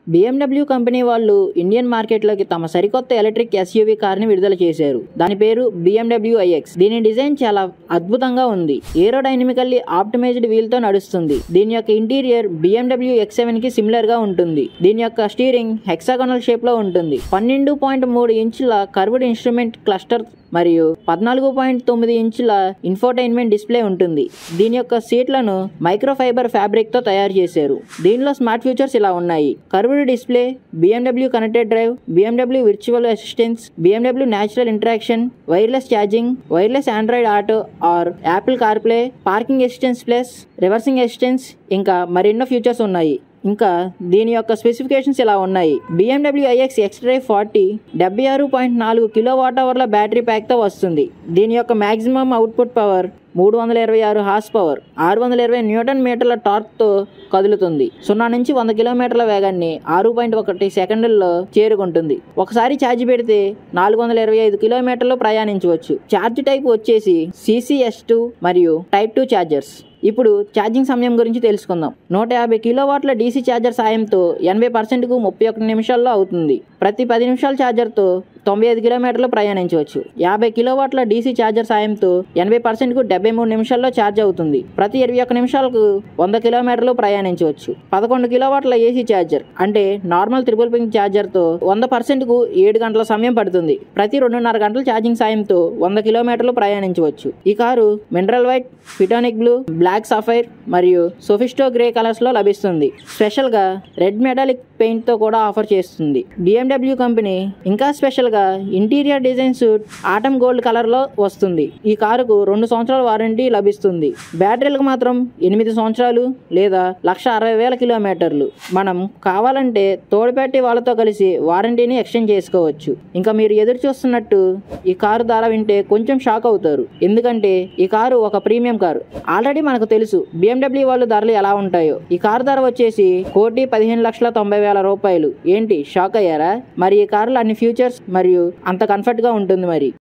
BMW company వాళ్ళు Indian మార్కెట్లోకి తమ సరికొత్త ఎలక్ట్రిక్ ఎస్యూవీ కార్ని విడుదల చేశారు దాని పేరు BMW iX దీని డిజైన్ చాలా అద్భుతంగా ఉంది ఏరోడైనమికల్లీ ఆప్టిమైజ్డ్ వీల్ తో నడుస్తుంది దీని యొక్క ఇంటీరియర్ BMW X7 కి సిమిలర్ గా ఉంటుంది దీని యొక్క స్టీరింగ్ హెక్సాగోనల్ షేప్ లో ఉంటుంది పన్నెండు పాయింట్ మూడు ఇంచుల కర్వ్డ్ ఇన్స్ట్రుమెంట్ క్లస్టర్ మరియు పద్నాలుగు పాయింట్ తొమ్మిది ఇంచుల ఇన్ఫోటైన్మెంట్ డిస్ప్లే ఉంటుంది దీని యొక్క సీట్లను మైక్రోఫైబర్ ఫ్యాబ్రిక్ తో తయారు చేశారు దీనిలో స్మార్ట్ ఫీచర్స్ ఇలా ఉన్నాయి curved display BMW connected drive BMW virtual assistance BMW natural interaction wireless charging wireless Android Auto or Apple CarPlay parking assistance plus reversing assistance ఇంకా మరెన్నో ఫీచర్స్ ఉన్నాయి ఇంకా దీని యొక్క స్పెసిఫికేషన్స్ ఇలా ఉన్నాయి BMW iX X drive forty డెబ్బై ఆరు పాయింట్ నాలుగు కిలో వాట్ అవర్ల బ్యాటరీ ప్యాక్తో వస్తుంది దీని యొక్క మ్యాక్సిమం అవుట్పుట్ పవర్ మూడు వందల ఇరవై ఆరు హార్స్ పవర్ ఆరు వందల ఇరవై న్యూటన్ మీటర్ల టార్క్తో కదులుతుంది సున్నా నుంచి వంద కిలోమీటర్ల వేగాన్ని ఆరు పాయింట్ ఒకటి సెకండ్లలో చేరుకుంటుంది ఒకసారి ఛార్జ్ పెడితే నాలుగు వందల ఇరవై ఐదు కిలోమీటర్లు ప్రయాణించవచ్చు ఛార్జ్ టైప్ వచ్చేసి సిసిఎస్ టూ మరియు టైప్ టూ ఛార్జర్స్ ఇప్పుడు ఛార్జింగ్ సమయం గురించి తెలుసుకుందాం నూట యాభై కిలోవాట్ల డీసీ ఛార్జర్ సాయంతో ఎనభై పర్సెంట్కు ముప్పై ఒకటి నిమిషాల్లో అవుతుంది ప్రతి పది నిమిషాల ఛార్జర్తో తొంభై ఐదు కిలోమీటర్లు ప్రయాణించవచ్చు యాభై కిలోవాట్ల డీసీ ఛార్జర్ సాయంతో ఎనభై పర్సెంట్కు డెబ్బై మూడు నిమిషాల్లో ఛార్జ్ అవుతుంది ప్రతి ఇరవై ఒక్క నిమిషాలకు వంద కిలోమీటర్లు ప్రయాణించవచ్చు పదకొండు కిలోవాట్ల ఏసీ ఛార్జర్ అంటే నార్మల్ త్రిపుల్ పింక్ ఛార్జర్తో వంద పర్సెంట్కు ఏడు గంటల సమయం పడుతుంది ప్రతి రెండున్నర గంటల ఛార్జింగ్ సాయంతో వంద కిలోమీటర్లు ప్రయాణించవచ్చు ఈ car mineral white phytonic blue black sapphire మరియు సోఫిస్టో గ్రే కలర్స్ లో లభిస్తుంది స్పెషల్ గా రెడ్ మెటాలిక్ పెయింట్ తో కూడా ఆఫర్ చేస్తుంది BMW కంపెనీ ఇంకా స్పెషల్ గా interior design suite atom gold colour లో వస్తుంది ఈ కారుకు రెండు సంవత్సరాల వారంటీ లభిస్తుంది బ్యాటరీలకు మాత్రం ఎనిమిది సంవత్సరాలు లేదా లక్ష అరవై వేల కిలోమీటర్లు మనం కావాలంటే తోడుపెట్టి వాళ్ళతో కలిసి వారంటీని ఎక్స్టెండ్ చేసుకోవచ్చు ఇంకా మీరు ఎదురు చూస్తున్నట్టు ఈ కారు ధర వింటే కొంచెం షాక్ అవుతారు ఎందుకంటే ఈ కారు ఒక ప్రీమియం కారు ఆల్రెడీ మనకు తెలుసు BMW వాళ్ళు ధరలు ఎలా ఉంటాయో ఈ కారు ధర వచ్చేసి కోటి పదిహేను లక్షల తొంభై వేల రూపాయలు ఏంటి షాక్ అయ్యారా మరి ఈ కారులో అన్ని ఫ్యూచర్స్ మరియు అంత కంఫర్ట్ గా ఉంటుంది మరి